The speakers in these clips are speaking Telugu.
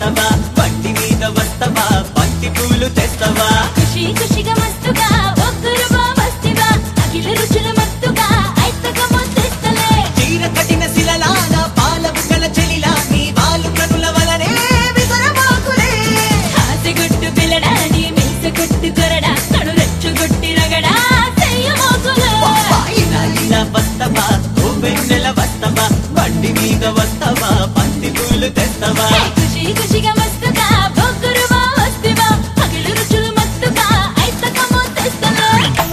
వస్తవా బండి మీద వస్తవా బంతి పూలు తెస్తవా ఖుషి ఖుషిగా మస్తుగా ఒక్కరువా మస్తివా అఖిల రుచుల మత్తుగా ఐతక ముద్దెస్తలే చీర కట్టిన శిలలాల పాల బుగ్గల చెలిలా నీ వాళ్ళు కనుల వలనే విసరబాకులే హాసిగుట్టు పిల్లడాని మీసగుట్టు కొరడా కడు రెచ్చుగుట్టి రగడా చెయ్యమోకులే ఇలా ఇలా వస్తవా ఓ వెన్నెల వస్తవా బండి మీద వస్తవా బంతి పూలు తెస్తవా ఖుషి ఖుషిగా మస్తుగా ఒక్కరువా మస్తివా అఖిల రుచుల మత్తుగా ఐతక ముద్దెస్తలే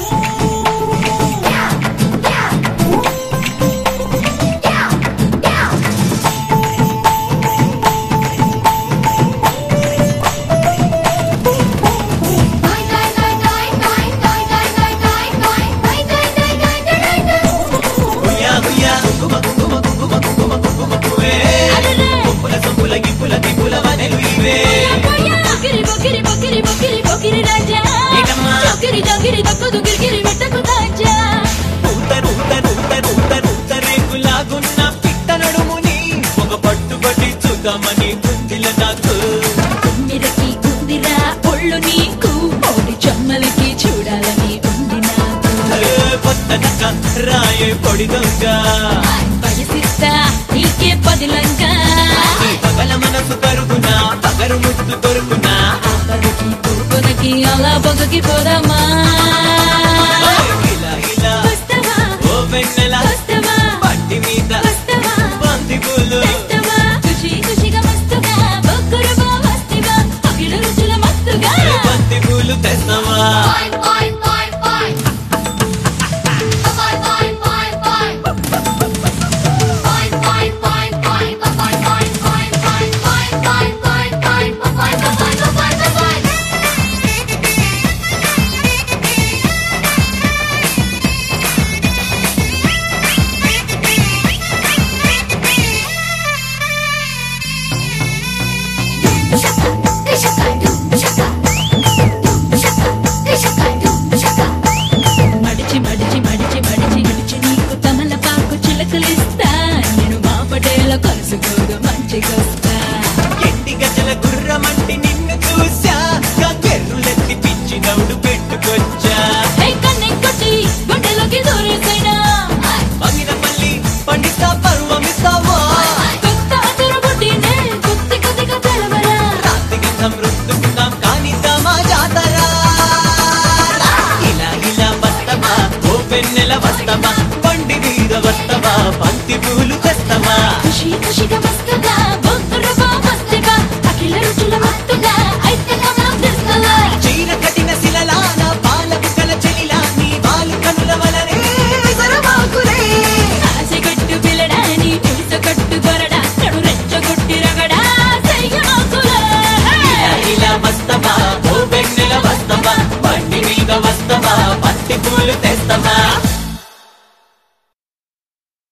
హుయ్యా హుయ్యా గుమ గుమ గుమ గుమ గుమ గుమే అరెరే! గుప్పుల సొప్పుల గిప్పుల గిప్పుల వనెలు ఇవే బొకిరి బొకిరి బొకిరి బొకిరి బొకిరి రాజా ఏంటమ్మా? చొకిరి చొకిరి దక్కుదు గిరిగిరి మెట్టకు తాజా ఊతరు ఊతరు ఊతరు ఊతరు ఊతరేకులాగున్న పిట్ట నడుముని ఒక పట్టుబడి చూద్దామని గుందిల నాకు మిరకి ఉందిరా ఒళ్ళు నీకు ఓడి చమ్మలికి చూడాలని ఉంది నాకు ఏ పొత్తనక రాయే పొడి దొంగ వయసిస్తా నీకే పదిలంగా ఈ పగల మనసు కరుగునా పగరు ముద్దు దొరుకునా పగకి పూపదకి అలా పగకి పోదామా ఇలా ఇలా వస్తవా ఓ వెన్నెల వస్తవా పట్టి మీద వస్తవా బంతి పూలు తెస్తవా ఖుషి ఖుషిగా మస్తుగా బొక్కురుగా మస్తిగా అఖిల రుచుల మత్తుగా ఏ బంతి పూలు తెస్తావా మడిచి మడిచి మడిచి మడిచి మడిచి నీకు తమలపాకు చిలకలిస్తా నేను మా పటేల కలుసుకోగా మంచిగొస్తా ఎండి గజల గుర్రమంటి నిన్ను చూసా గెర్రులెత్తి పిచ్చి నవ్వుడు పెట్టుకొచ్చా హే కన్నె కొట్టి గుండెలోకి దూరేసైనా మగిన పల్లి పండిస్తా పర్వమిస్తావా కొత్త అతరు బుడ్డినే కొద్ది కొద్దిగా తెలవరా రాత్రికి సమృద్ధుకుందాం కానిద్దామా జాతరా ఇలా ఇలా వస్తవా ఓ పెన్నెల వస్తవా బండి మీద వస్తవా బంతి పూలు తెస్తవా ఖుషి ఖుషిగా మస్తుగా బొక్కురుగా మస్తిగా అఖిల రుచుల మత్తుగా ఐతగా మాదిస్తలా చీర కట్టిన శిలలాల పాల బుగ్గల చెలిలా నీ వాళ్ళు కనుల వలనే విసరబాకులే ఆశగట్టు పిల్లడాని పిలుసగట్టు గొరడా కడు రెచ్చగొట్టి రగడా చెయ్యమోకులే ఇలా ఇలా వస్తవా ఓ వెన్నెల వస్తవా బండి మీద వస్తవా పత్తి పూలు తెస్తవా